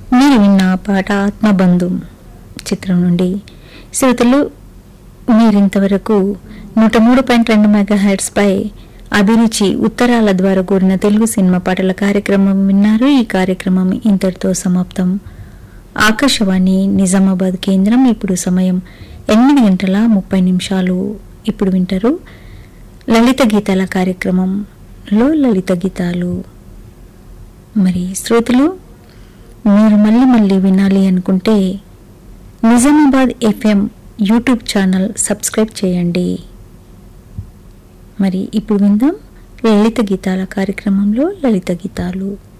మీరు విన్న పాట ఆత్మబంధు చిత్రం నుండి శ్రోతలు మీరింతవరకు నూట మూడు పాయింట్ రెండు మెగా పై అభిరుచి ఉత్తరాల ద్వారా కూడిన తెలుగు సినిమా పాటల కార్యక్రమం విన్నారు ఈ కార్యక్రమం ఇంతటితో సమాప్తం ఆకాశవాణి నిజామాబాద్ కేంద్రం ఇప్పుడు సమయం ఎనిమిది గంటల ముప్పై నిమిషాలు ఇప్పుడు వింటారు లలిత గీతాల కార్యక్రమంలో లలిత గీతాలు మరి శ్రోతలు మీరు మళ్ళీ మళ్ళీ వినాలి అనుకుంటే Nizamabad FM YouTube channel subscribe చేయండి మరి ఇప్పుడు విందాం లలిత గీతాల కార్యక్రమంలో లలిత గీతాలు